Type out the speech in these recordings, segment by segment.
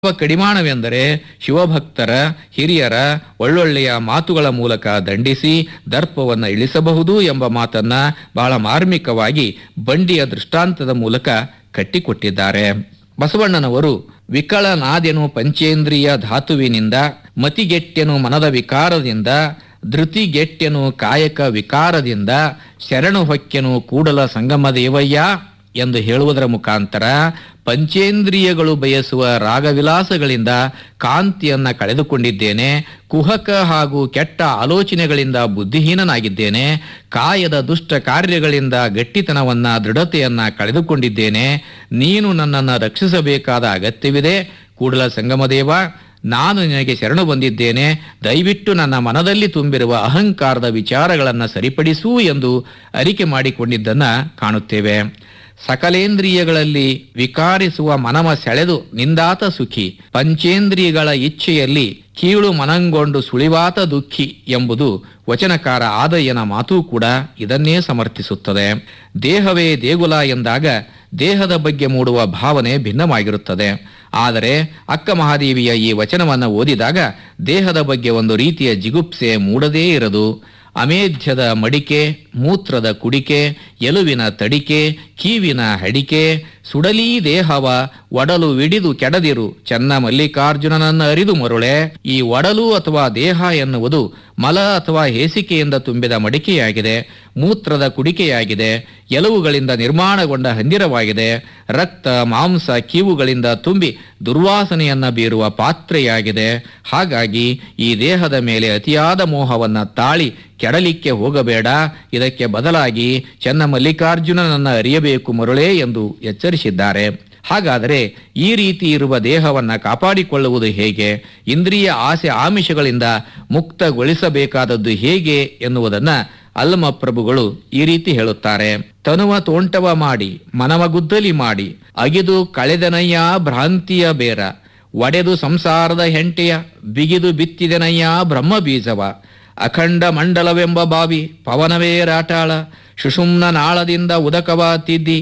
ಕಡಿಮಾಣವೆಂದರೆ ಶಿವಭಕ್ತರ ಹಿರಿಯರ ಒಳ್ಳೊಳ್ಳೆಯ ಮಾತುಗಳ ಮೂಲಕ ದಂಡಿಸಿ ದರ್ಪವನ್ನು ಇಳಿಸಬಹುದು ಎಂಬ ಮಾತನ್ನ ಬಹಳ ಮಾರ್ಮಿಕವಾಗಿ ಬಂಡಿಯ ದೃಷ್ಟಾಂತದ ಮೂಲಕ ಕಟ್ಟಿಕೊಟ್ಟಿದ್ದಾರೆ ಬಸವಣ್ಣನವರು ವಿಕಳನಾದೆನು ಪಂಚೇಂದ್ರಿಯ ಧಾತುವಿನಿಂದ ಮತಿಗೆಟ್ಟೆನು ಮನದ ವಿಕಾರದಿಂದ ಧೃತಿಗೆಟ್ಟೆನು ಕಾಯಕ ವಿಕಾರದಿಂದ ಶರಣು ಹೊಕ್ಕೆನು ಕೂಡಲ ಸಂಗಮ ದೇವಯ್ಯ ಎಂದು ಹೇಳುವುದರ ಮುಖಾಂತರ ಪಂಚೇಂದ್ರಿಯಗಳು ಬಯಸುವ ರಾಗವಿಲಾಸಗಳಿಂದ ಕಾಂತಿಯನ್ನ ಕಳೆದುಕೊಂಡಿದ್ದೇನೆ ಕುಹಕ ಹಾಗೂ ಕೆಟ್ಟ ಆಲೋಚನೆಗಳಿಂದ ಬುದ್ಧಿಹೀನನಾಗಿದ್ದೇನೆ ಕಾಯದ ದುಷ್ಟ ಕಾರ್ಯಗಳಿಂದ ಗಟ್ಟಿತನವನ್ನ ದೃಢತೆಯನ್ನ ಕಳೆದುಕೊಂಡಿದ್ದೇನೆ ನೀನು ನನ್ನನ್ನು ರಕ್ಷಿಸಬೇಕಾದ ಅಗತ್ಯವಿದೆ ಕೂಡಲ ಸಂಗಮದೇವ ನಾನು ನಿನಗೆ ಶರಣು ಬಂದಿದ್ದೇನೆ ದಯವಿಟ್ಟು ನನ್ನ ಮನದಲ್ಲಿ ತುಂಬಿರುವ ಅಹಂಕಾರದ ವಿಚಾರಗಳನ್ನು ಸರಿಪಡಿಸು ಎಂದು ಅರಿಕೆ ಮಾಡಿಕೊಂಡಿದ್ದನ್ನ ಕಾಣುತ್ತೇವೆ ಸಕಲೇಂದ್ರಿಯಗಳಲ್ಲಿ ವಿಕಾರಿಸುವ ಮನವ ಸೆಳೆದು ನಿಂದಾತ ಸುಖಿ ಪಂಚೇಂದ್ರಿಯಗಳ ಇಚ್ಛೆಯಲ್ಲಿ ಕೀಳು ಮನಂಗೊಂಡು ಸುಳಿವಾತ ದುಃಖಿ ಎಂಬುದು ವಚನಕಾರ ಆದಯ್ಯನ ಮಾತೂ ಕೂಡ ಇದನ್ನೇ ಸಮರ್ಥಿಸುತ್ತದೆ ದೇಹವೇ ದೇಗುಲ ಎಂದಾಗ ದೇಹದ ಬಗ್ಗೆ ಮೂಡುವ ಭಾವನೆ ಭಿನ್ನವಾಗಿರುತ್ತದೆ ಆದರೆ ಅಕ್ಕ ಮಹಾದೇವಿಯ ಈ ವಚನವನ್ನು ಓದಿದಾಗ ದೇಹದ ಬಗ್ಗೆ ಒಂದು ರೀತಿಯ ಜಿಗುಪ್ಸೆ ಮೂಡದೇ ಇರದು ಅಮೇಧ್ಯದ ಮಡಿಕೆ ಮೂತ್ರದ ಕುಡಿಕೆ ಎಲುವಿನ ತಡಿಕೆ ಕೀವಿನ ಹಡಿಕೆ ಸುಡಲೀ ದೇಹವ ಒಡಲು ವಿಡಿದು ಕೆಡದಿರು ಚೆನ್ನ ಮಲ್ಲಿಕಾರ್ಜುನನನ್ನು ಅರಿದು ಮರುಳೆ ಈ ಒಡಲು ಅಥವಾ ದೇಹ ಎನ್ನುವುದು ಮಲ ಅಥವಾ ಹೇಸಿಕೆಯಿಂದ ತುಂಬಿದ ಮಡಿಕೆಯಾಗಿದೆ ಮೂತ್ರದ ಕುಡಿಕೆಯಾಗಿದೆ ಎಲುವುಗಳಿಂದ ನಿರ್ಮಾಣಗೊಂಡ ಹಂದಿರವಾಗಿದೆ ರಕ್ತ ಮಾಂಸ ಕೀವುಗಳಿಂದ ತುಂಬಿ ದುರ್ವಾಸನೆಯನ್ನ ಬೀರುವ ಪಾತ್ರೆಯಾಗಿದೆ ಹಾಗಾಗಿ ಈ ದೇಹದ ಮೇಲೆ ಅತಿಯಾದ ಮೋಹವನ್ನ ತಾಳಿ ಕೆಡಲಿಕ್ಕೆ ಹೋಗಬೇಡ ಇದಕ್ಕೆ ಬದಲಾಗಿ ಚೆನ್ನ ಮಲ್ಲಿಕಾರ್ಜುನನನ್ನ ಅರಿಯಬೇಕು ಮರುಳೇ ಎಂದು ಎಚ್ಚರಿಸಿದ್ದಾರೆ ಹಾಗಾದರೆ ಈ ರೀತಿ ಇರುವ ದೇಹವನ್ನ ಕಾಪಾಡಿಕೊಳ್ಳುವುದು ಹೇಗೆ ಇಂದ್ರಿಯ ಆಸೆ ಆಮಿಷಗಳಿಂದ ಮುಕ್ತಗೊಳಿಸಬೇಕಾದದ್ದು ಹೇಗೆ ಎನ್ನುವುದನ್ನ ಅಲ್ಲಮ ಪ್ರಭುಗಳು ಈ ರೀತಿ ಹೇಳುತ್ತಾರೆ ತನುವ ತೋಂಟವ ಮಾಡಿ ಮನವ ಗುದ್ದಲಿ ಮಾಡಿ ಅಗಿದು ಕಳೆದನಯ್ಯ ಭ್ರಾಂತಿಯ ಬೇರ ಒಡೆದು ಸಂಸಾರದ ಹೆಂಟೆಯ ಬಿಗಿದು ಬಿತ್ತಿದೆನಯ್ಯ ಬ್ರಹ್ಮ ಬೀಜವ ಅಖಂಡ ಮಂಡಲವೆಂಬ ಬಾವಿ ಪವನವೇ ರಾಟಾಳ ಸುಷುಮ್ನ ನಾಳದಿಂದ ಉದಕವ ತಿದ್ದಿ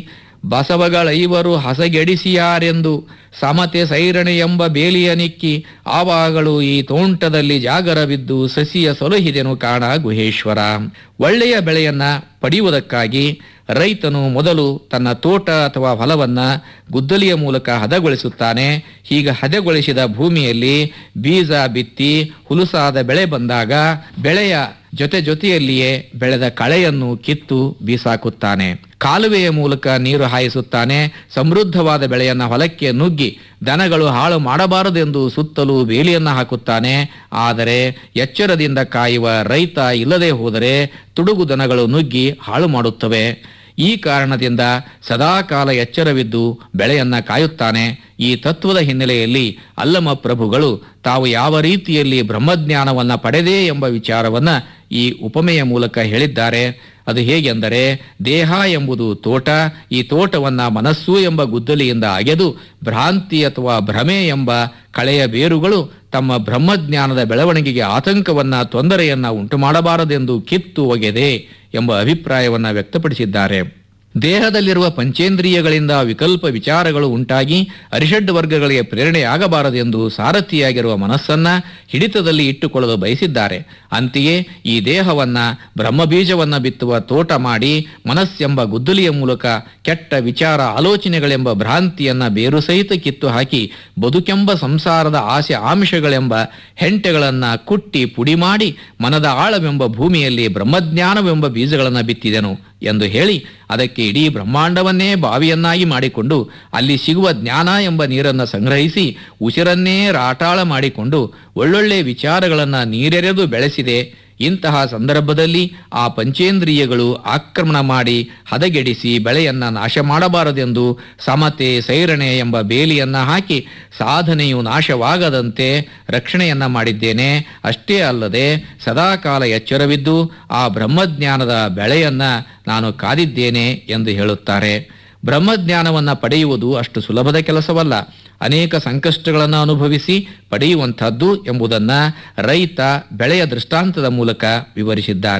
ಬಸವಗಳೈವರು ಹಸಗೆಡಿಸಿಯಾರೆಂದು ಸಮತೆ ಸೈರಣೆ ಎಂಬ ಬೇಲಿಯ ನಿಕ್ಕಿ ಆವಾಗಳು ಈ ತೋಂಟದಲ್ಲಿ ಜಾಗರವಿದ್ದು ಸಸಿಯ ಸೊಲಹಿದೆನು ಕಾಣ ಗುಹೇಶ್ವರ ಒಳ್ಳೆಯ ಬೆಳೆಯನ್ನ ಪಡೆಯುವುದಕ್ಕಾಗಿ ರೈತನು ಮೊದಲು ತನ್ನ ತೋಟ ಅಥವಾ ಹೊಲವನ್ನ ಗುದ್ದಲಿಯ ಮೂಲಕ ಹದಗೊಳಿಸುತ್ತಾನೆ ಹೀಗೆ ಹದಗೊಳಿಸಿದ ಭೂಮಿಯಲ್ಲಿ ಬೀಜ ಬಿತ್ತಿ ಹುಲುಸಾದ ಬೆಳೆ ಬಂದಾಗ ಬೆಳೆಯ ಜೊತೆ ಜೊತೆಯಲ್ಲಿಯೇ ಬೆಳೆದ ಕಳೆಯನ್ನು ಕಿತ್ತು ಬೀಸಾಕುತ್ತಾನೆ ಕಾಲುವೆಯ ಮೂಲಕ ನೀರು ಹಾಯಿಸುತ್ತಾನೆ ಸಮೃದ್ಧವಾದ ಬೆಳೆಯನ್ನ ಹೊಲಕ್ಕೆ ನುಗ್ಗಿ ದನಗಳು ಹಾಳು ಮಾಡಬಾರದೆಂದು ಸುತ್ತಲೂ ಬೇಲಿಯನ್ನ ಹಾಕುತ್ತಾನೆ ಆದರೆ ಎಚ್ಚರದಿಂದ ಕಾಯುವ ರೈತ ಇಲ್ಲದೆ ಹೋದರೆ ತುಡುಗು ದನಗಳು ನುಗ್ಗಿ ಹಾಳು ಮಾಡುತ್ತವೆ ಈ ಕಾರಣದಿಂದ ಸದಾಕಾಲ ಎಚ್ಚರವಿದ್ದು ಬೆಳೆಯನ್ನ ಕಾಯುತ್ತಾನೆ ಈ ತತ್ವದ ಹಿನ್ನೆಲೆಯಲ್ಲಿ ಅಲ್ಲಮ ಪ್ರಭುಗಳು ತಾವು ಯಾವ ರೀತಿಯಲ್ಲಿ ಬ್ರಹ್ಮಜ್ಞಾನವನ್ನ ಪಡೆದೆ ಎಂಬ ವಿಚಾರವನ್ನ ಈ ಉಪಮೆಯ ಮೂಲಕ ಹೇಳಿದ್ದಾರೆ ಅದು ಹೇಗೆಂದರೆ ದೇಹ ಎಂಬುದು ತೋಟ ಈ ತೋಟವನ್ನ ಮನಸ್ಸು ಎಂಬ ಗುದ್ದಲಿಯಿಂದ ಅಗೆದು ಭ್ರಾಂತಿ ಅಥವಾ ಭ್ರಮೆ ಎಂಬ ಕಳೆಯ ಬೇರುಗಳು ತಮ್ಮ ಬ್ರಹ್ಮಜ್ಞಾನದ ಬೆಳವಣಿಗೆಗೆ ಆತಂಕವನ್ನ ತೊಂದರೆಯನ್ನ ಉಂಟು ಮಾಡಬಾರದೆಂದು ಕಿತ್ತು ಒಗೆದೆ ಎಂಬ ಅಭಿಪ್ರಾಯವನ್ನ ವ್ಯಕ್ತಪಡಿಸಿದ್ದಾರೆ ದೇಹದಲ್ಲಿರುವ ಪಂಚೇಂದ್ರಿಯಗಳಿಂದ ವಿಕಲ್ಪ ವಿಚಾರಗಳು ಉಂಟಾಗಿ ಅರಿಷಡ್ ವರ್ಗಗಳಿಗೆ ಪ್ರೇರಣೆಯಾಗಬಾರದೆಂದು ಸಾರಥಿಯಾಗಿರುವ ಮನಸ್ಸನ್ನ ಹಿಡಿತದಲ್ಲಿ ಇಟ್ಟುಕೊಳ್ಳಲು ಬಯಸಿದ್ದಾರೆ ಅಂತೆಯೇ ಈ ದೇಹವನ್ನ ಬ್ರಹ್ಮಬೀಜವನ್ನ ಬಿತ್ತುವ ತೋಟ ಮಾಡಿ ಮನಸ್ಸೆಂಬ ಗುದ್ದಲಿಯ ಮೂಲಕ ಕೆಟ್ಟ ವಿಚಾರ ಆಲೋಚನೆಗಳೆಂಬ ಭ್ರಾಂತಿಯನ್ನ ಬೇರು ಸಹಿತ ಕಿತ್ತು ಹಾಕಿ ಬದುಕೆಂಬ ಸಂಸಾರದ ಆಸೆ ಆಮಿಷಗಳೆಂಬ ಹೆಂಟೆಗಳನ್ನ ಕುಟ್ಟಿ ಪುಡಿ ಮಾಡಿ ಮನದ ಆಳವೆಂಬ ಭೂಮಿಯಲ್ಲಿ ಬ್ರಹ್ಮಜ್ಞಾನವೆಂಬ ಬೀಜಗಳನ್ನು ಬಿತ್ತಿದೆನು ಎಂದು ಹೇಳಿ ಅದಕ್ಕೆ ಇಡೀ ಬ್ರಹ್ಮಾಂಡವನ್ನೇ ಬಾವಿಯನ್ನಾಗಿ ಮಾಡಿಕೊಂಡು ಅಲ್ಲಿ ಸಿಗುವ ಜ್ಞಾನ ಎಂಬ ನೀರನ್ನು ಸಂಗ್ರಹಿಸಿ ಉಸಿರನ್ನೇ ರಾಟಾಳ ಮಾಡಿಕೊಂಡು ಒಳ್ಳೊಳ್ಳೆ ವಿಚಾರಗಳನ್ನು ನೀರೆರೆದು ಬೆಳೆಸಿದೆ ಇಂತಹ ಸಂದರ್ಭದಲ್ಲಿ ಆ ಪಂಚೇಂದ್ರಿಯಗಳು ಆಕ್ರಮಣ ಮಾಡಿ ಹದಗೆಡಿಸಿ ಬೆಳೆಯನ್ನ ನಾಶ ಮಾಡಬಾರದೆಂದು ಸಮತೆ ಸೈರಣೆ ಎಂಬ ಬೇಲಿಯನ್ನ ಹಾಕಿ ಸಾಧನೆಯು ನಾಶವಾಗದಂತೆ ರಕ್ಷಣೆಯನ್ನ ಮಾಡಿದ್ದೇನೆ ಅಷ್ಟೇ ಅಲ್ಲದೆ ಸದಾಕಾಲ ಎಚ್ಚರವಿದ್ದು ಆ ಬ್ರಹ್ಮಜ್ಞಾನದ ಬೆಳೆಯನ್ನ ನಾನು ಕಾದಿದ್ದೇನೆ ಎಂದು ಹೇಳುತ್ತಾರೆ ಬ್ರಹ್ಮಜ್ಞಾನವನ್ನ ಪಡೆಯುವುದು ಅಷ್ಟು ಸುಲಭದ ಕೆಲಸವಲ್ಲ ಅನೇಕ ಸಂಕಷ್ಟಗಳನ್ನು ಅನುಭವಿಸಿ ಪಡೆಯುವಂತಹದ್ದು ಎಂಬುದನ್ನ ರೈತ ಬೆಳೆಯ ದೃಷ್ಟಾಂತದ ಮೂಲಕ ವಿವರಿಸಿದ್ದಾರೆ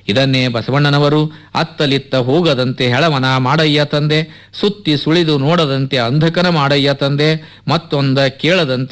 ಇದನ್ನೇ ಬಸವಣ್ಣನವರು ಅತ್ತಲಿತ್ತ ಹೋಗದಂತೆ ಹೆಳವನ ಮಾಡಯ್ಯ ತಂದೆ ಸುತ್ತಿ ಸುಳಿದು ನೋಡದಂತೆ ಅಂಧಕನ ಮಾಡಯ್ಯ ತಂದೆ ಮತ್ತೊಂದ ಕೇಳದಂತೆ